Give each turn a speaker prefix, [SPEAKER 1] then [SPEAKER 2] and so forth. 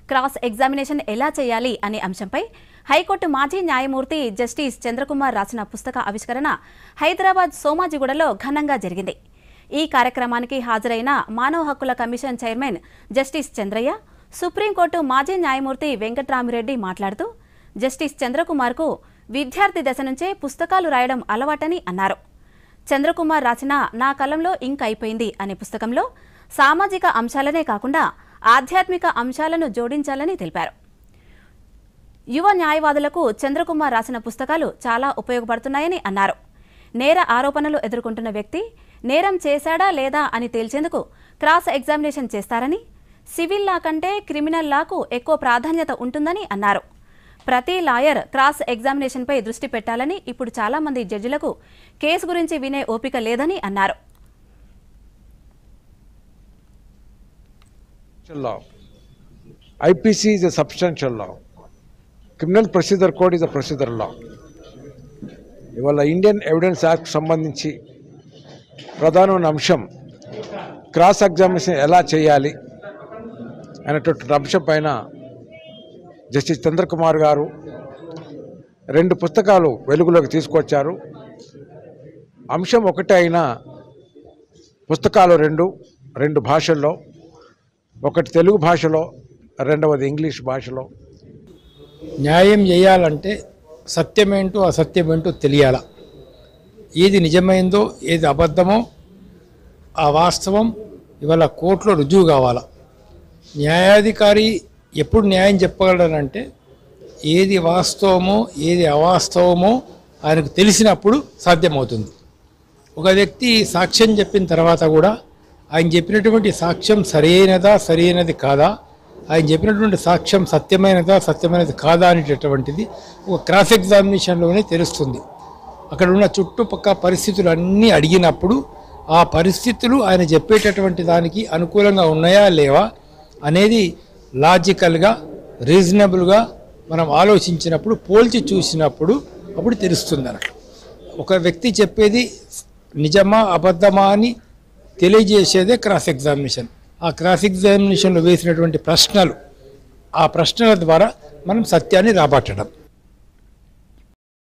[SPEAKER 1] Cross examination ఎలా చేయాలి అనే అంశంపై హైకోర్టు మాజీ న్యాయమూర్తి జస్టిస్ చంద్రకుమార్ రాసిన పుస్తక ఆవిష్కరణ హైదరాబాద్ సోమాజిగూడలో ఘనంగా జరిగింది ఈ కార్యక్రమానికి హాజరైన మానవ హక్కుల commission chairman justice Chandraiah supreme court మాజీ న్యాయమూర్తి వెంకట్రామిరెడ్డి మాట్లాడుతూ జస్టిస్ చంద్రకుమార్కు విద్యార్థి దశ నుంచే పుస్తకాలు రాయడం అలవాటని అన్నారు చంద్రకుమార్ రాసిన నా కలంలో ఇంక్ అయిపోయింది అనే పుస్తకంలో సామాజిక అంశాలనే కాకుండా ఆధ్యాత్మిక అంశాలను జోడించాలని తెలిపారు యువ న్యాయవాదులకు చంద్రకుమార్ రాసిన పుస్తకాలు చాలా ఉపయోగపడుతున్నాయని అన్నారు నేర ఆరోపణలు ఎదుర్కొంటున్న వ్యక్తి నేరం చేశాడా లేదా అని తేల్చేందుకు క్రాస్ ఎగ్జామినేషన్ చేస్తారని సివిల్ లా కంటే క్రిమినల్ లాకు ఎక్కువ ప్రాధాన్యత ఉంటుందని అన్నారు ప్రతి లాయర్ క్రాస్ ఎగ్జామినేషన్పై దృష్టి పెట్టాలని ఇప్పుడు చాలా మంది జడ్జిలకు కేసు గురించి వినే ఓపిక లేదని అన్నారు
[SPEAKER 2] law. IPC is a substantial law. Criminal Procedure Code is a procedure law. ఇవాళ ఇండియన్ ఎవిడెన్స్ యాక్ట్ సంబంధించి ప్రధానమైన అంశం క్రాస్ ఎగ్జామినేషన్ ఎలా చేయాలి అనేటువంటి అంశం పైన జస్టిస్ చంద్రకుమార్ గారు రెండు పుస్తకాలు వెలుగులోకి తీసుకొచ్చారు అంశం ఒకటే అయినా పుస్తకాలు రెండు రెండు భాషల్లో ఒకటి తెలుగు భాషలో రెండవది ఇంగ్లీష్ భాషలో
[SPEAKER 3] న్యాయం చేయాలంటే సత్యమేంటో అసత్యమేంటో తెలియాల ఏది నిజమైందో ఏది అబద్ధమో ఆ వాస్తవం ఇవాళ కోర్టులో రుజువు కావాలా న్యాయాధికారి ఎప్పుడు న్యాయం చెప్పగలడనంటే ఏది వాస్తవమో ఏది అవాస్తవమో ఆయనకు తెలిసినప్పుడు సాధ్యమవుతుంది ఒక వ్యక్తి సాక్ష్యం చెప్పిన తర్వాత కూడా ఆయన చెప్పినటువంటి సాక్ష్యం సరైనదా సరైనది కాదా ఆయన చెప్పినటువంటి సాక్ష్యం సత్యమైనదా సత్యమైనది కాదా అనేటటువంటిది ఒక క్రాస్ ఎగ్జామినేషన్లోనే తెలుస్తుంది అక్కడ ఉన్న చుట్టుపక్క పరిస్థితులు అన్నీ అడిగినప్పుడు ఆ పరిస్థితులు ఆయన చెప్పేటటువంటి దానికి అనుకూలంగా ఉన్నాయా లేవా అనేది లాజికల్గా రీజనబుల్గా మనం ఆలోచించినప్పుడు పోల్చి చూసినప్పుడు అప్పుడు తెలుస్తుంది అన్నట్టు ఒక వ్యక్తి చెప్పేది నిజమా అబద్ధమా అని తెలియజేసేదే క్రాస్ ఎగ్జామినేషన్ ఆ క్రాస్ ఎగ్జామినేషన్లో వేసినటువంటి ప్రశ్నలు ఆ ప్రశ్నల ద్వారా మనం సత్యాన్ని రాబట్టడం